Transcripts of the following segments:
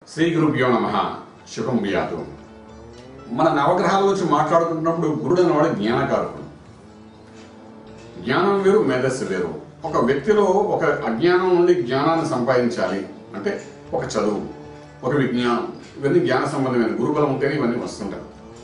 శ్రీ గురుభ్యో నమ శుభం వ్యాధు మన నవగ్రహాల గురించి మాట్లాడుకుంటున్నప్పుడు గురుడు అనేవాడు జ్ఞానకారకుడు జ్ఞానం వేరు మేధస్సు వేరు ఒక వ్యక్తిలో ఒక అజ్ఞానం నుండి జ్ఞానాన్ని సంపాదించాలి అంటే ఒక చదువు ఒక విజ్ఞానం ఇవన్నీ జ్ఞాన సంబంధమైన గురుబలం ఉంటేనే ఇవన్నీ వస్తుంటాయి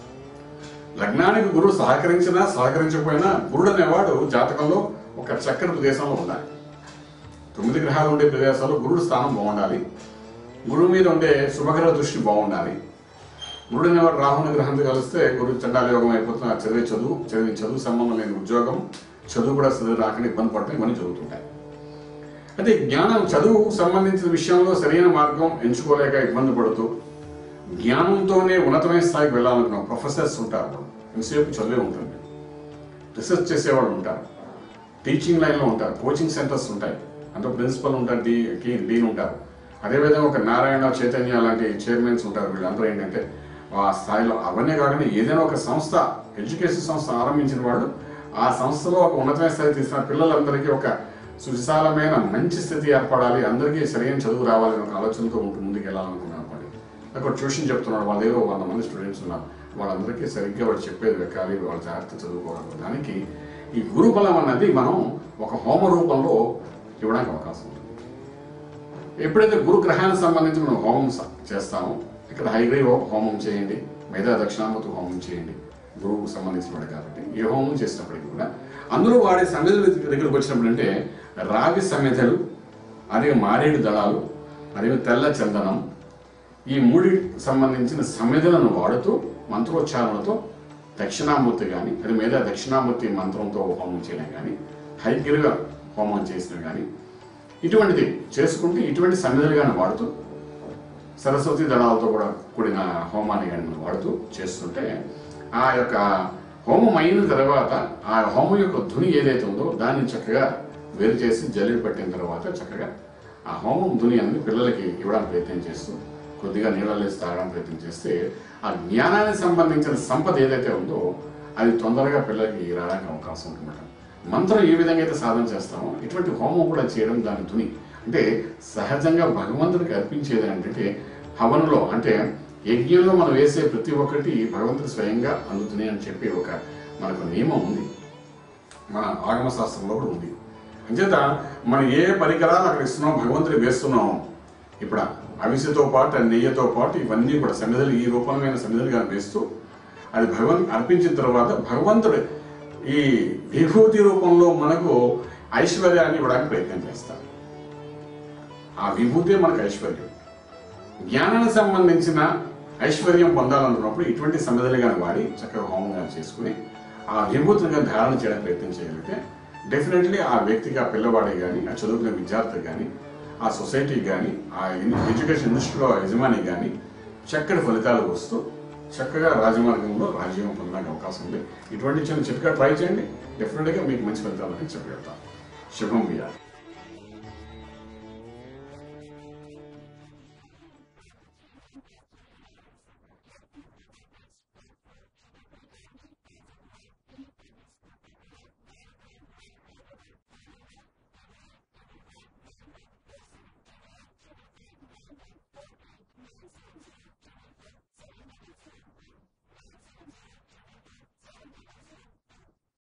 లగ్నానికి గురుడు సహకరించినా సహకరించకపోయినా గురుడు అనేవాడు జాతకంలో ఒక చక్కని ప్రదేశంలో ఉండాలి తొమ్మిది గ్రహాలు ఉండే ప్రదేశాల్లో గురుడు స్థానం బాగుండాలి గురువు మీద ఉండే శుభగ్రహ దృష్టి బాగుండాలి గురుడు అనేవాడు రాహుని గ్రహంతో కలిస్తే గురువు చండాల యోగం అయిపోతున్న ఆ చదివే చదువు చదివే చదువు సంబంధం లేని ఉద్యోగం చదువు కూడా చదువు రాకుండా ఇబ్బంది పడటం ఇవన్నీ జరుగుతుంటాయి అయితే జ్ఞానం చదువు సంబంధించిన విషయంలో సరైన మార్గం ఎంచుకోలేక ఇబ్బంది పడుతూ జ్ఞానంతోనే ఉన్నతమైన స్థాయికి వెళ్ళాలనుకున్న ప్రొఫెసర్స్ ఉంటారు ఎంతసేపు చదివే ఉంటుంది రీసెర్చ్ చేసేవాళ్ళు ఉంటారు టీచింగ్ లైన్లో ఉంటారు కోచింగ్ సెంటర్స్ ఉంటాయి అంటే ప్రిన్సిపల్ ఉంటారు డీ కీ- డీన్ ఉంటారు అదేవిధంగా ఒక నారాయణ చైతన్య లాంటి చైర్మన్స్ ఉంటారు వీళ్ళందరూ ఏంటంటే ఆ స్థాయిలో అవన్నీ కాకుండా ఏదైనా ఒక సంస్థ ఎడ్యుకేషన్ సంస్థ ఆరంభించిన వాడు ఆ సంస్థలో ఒక ఉన్నతమైన స్థాయి తీసిన పిల్లలందరికీ ఒక సువిశాలమైన మంచి స్థితి ఏర్పడాలి అందరికీ సరైన చదువు రావాలని ఒక ఆలోచనతో ఉంటూ ముందుకు వెళ్ళాలనుకున్నాను అనుకోండి అక్కడ ట్యూషన్ చెప్తున్నాడు వాళ్ళ దగ్గర వంద మంది స్టూడెంట్స్ ఉన్నారు వాళ్ళందరికీ సరిగ్గా వాడు చెప్పేది వెక్కాలి వాళ్ళ జాగ్రత్త చదువుకోవడం దానికి ఈ గురుబలం అన్నది మనం ఒక హోమ రూపంలో ఇవ్వడానికి అవకాశం ఉంటుంది ఎప్పుడైతే గురు గ్రహానికి సంబంధించి మనం హోమం స- చేస్తామో ఇక్కడ హైగ్రీవ్ హోమం చేయండి మేధా దక్షిణామూర్తి హోమం చేయండి గురువుకు సంబంధించిన వాడు కాబట్టి ఏ హోమం చేసినప్పటికీ కూడా అందులో వాడే సమిధుల దగ్గరికి వచ్చినప్పుడు అంటే రావి సమిధలు అదే మారేడు దళాలు అదే తెల్ల చందనం ఈ మూడి సంబంధించిన సమిధులను వాడుతూ మంత్రోచ్చారణలతో దక్షిణామూర్తి కానీ అది మీద దక్షిణామూర్తి మంత్రంతో హోమం చేయడం కానీ హైగ్రీవ హోమం చేసిన కానీ ఇటువంటిది చేసుకుంటూ ఇటువంటి సన్నిధులుగానే వాడుతూ సరస్వతి దళాలతో కూడా కూడిన హోమాన్ని కానీ మనం వాడుతూ చేస్తుంటే ఆ యొక్క హోమం అయిన తర్వాత ఆ హోమం యొక్క ధుని ఏదైతే ఉందో దాన్ని చక్కగా వేరు చేసి జల్లి పట్టిన తర్వాత చక్కగా ఆ హోమం ధుని అనేది పిల్లలకి ఇవ్వడానికి ప్రయత్నం చేస్తూ కొద్దిగా నీళ్ళలో వేసి తాగడానికి ప్రయత్నం చేస్తే ఆ జ్ఞానానికి సంబంధించిన సంపద ఏదైతే ఉందో అది తొందరగా పిల్లలకి రావడానికి అవకాశం ఉంటుందన్నమాట మంత్రం ఏ విధంగా అయితే సాధన చేస్తామో ఇటువంటి హోమం కూడా చేయడం దాని తుని అంటే సహజంగా భగవంతుడికి అర్పించేది ఏంటంటే హవనులో అంటే యజ్ఞంలో మనం వేసే ప్రతి ఒక్కటి భగవంతుడు స్వయంగా అందుతున్నాయి అని చెప్పి ఒక మనకు నియమం ఉంది మన ఆగమ శాస్త్రంలో కూడా ఉంది అంచేత మనం ఏ పరికరాలు అక్కడ ఇస్తున్నాం భగవంతుడికి వేస్తున్నాం ఇప్పుడు అవిసెతో పాటు ఆ నెయ్యితో పాటు ఇవన్నీ కూడా సన్నిధులు ఈ రూపమైన సన్నిధులుగా వేస్తూ అది భగవన్ అర్పించిన తర్వాత భగవంతుడు ఈ విభూతి రూపంలో మనకు ఐశ్వర్యాన్ని ఇవ్వడానికి ప్రయత్నం చేస్తాడు ఆ విభూతే మనకు ఐశ్వర్యం జ్ఞానానికి సంబంధించిన ఐశ్వర్యం పొందాలనుకున్నప్పుడు ఇటువంటి సమిధలుగా వాడి చక్కగా హోమంగా చేసుకుని ఆ విభూతిని కానీ ధారణ చేయడానికి ప్రయత్నం చేయగలిగితే డెఫినెట్లీ ఆ వ్యక్తికి ఆ పిల్లవాడికి కానీ ఆ చదువుకునే విద్యార్థికి కానీ ఆ సొసైటీకి కానీ ఆ ఇన్- ఎడ్యుకేషన్ ఇండస్ట్రీలో యజమాని కానీ చక్కటి ఫలితాలు వస్తూ చక్కగా రాజమార్గంలో రాజ్యం పొందడానికి అవకాశం ఉంది ఇటువంటి చిన్న చిట్కా ట్రై చేయండి డెఫినెట్గా మీకు మంచి ఫలితాలు చెప్పగలుగుతాం శుభం బియ్యాలి